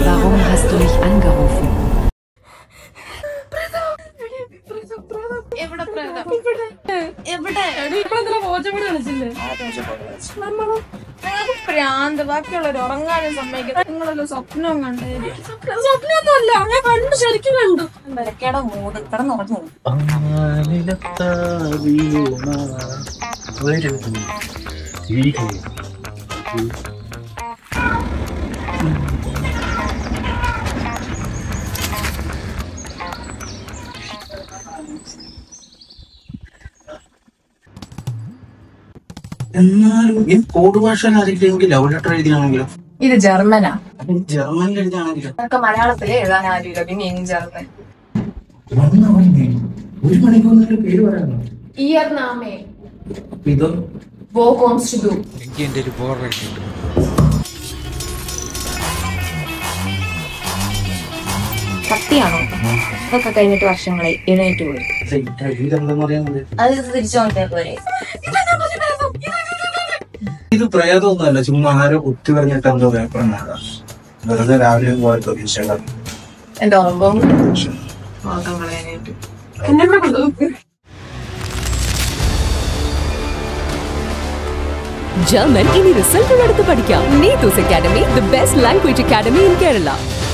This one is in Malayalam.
Warum hast du mich angerufen? എവിടെ പ്രേതം? എവിടെ നിങ്ങൾക്ക് പ്രാന്ത് ബാക്കിയുള്ളവർ ഉറങ്ങാനും സമ്മതിക്കും നിങ്ങളൊരു സ്വപ്നവും കണ്ടേ സ്വപ്നമൊന്നുമല്ല ഞാൻ കണ്ടു ശരിക്കും കണ്ടു എന്തൊക്കെയാടെ മൂട് കിടന്നുറങ്ങു എന്നാലും ഈ കോഡ് ഭാഷ ആരെങ്കിലും ലവ് ലെറ്റർ എഴുതിയാണെങ്കിലും ഇത് ജർമ്മനാ അത് ജർമ്മനിൽ എഴുതിയാണെങ്കിലും നിങ്ങൾക്ക് മലയാളത്തിൽ എഴുതാൻ ആരില്ല പിന്നെ ഇനി ജർമ്മൻ ഒരു മണിക്കൂറിന്റെ പേര് പറയാനോ ഇയർ നാമേ അപ്പൊ ഇതോ വോ കോംസ് ടു എനിക്ക് എന്റെ ഒരു ബോറടിച്ചിട്ടുണ്ട് സത്യാണോ ഇതൊക്കെ കഴിഞ്ഞിട്ട് വർഷങ്ങളെ എഴുന്നേറ്റ് പോയി ഇതെന്താന്ന് അറിയാൻ അത് തിരിച്ചു നോക്കിയാൽ പോരെ ഇത് പ്രേതമൊന്നുമല്ല ചുമ്മാ ആരോ കുത്തി പറഞ്ഞിട്ട് എന്തോ പേപ്പറിനാണ് വെറുതെ രാവിലെ പോയ പ്രതീക്ഷകൾ എന്റെ ഓർമ്മ നോക്കാൻ കളയാനായിട്ട് ജർമ്മൻ ഇനി റിസൾട്ടുകൾ എടുത്ത് പഠിക്കാം Neethus academy the best language academy in Kerala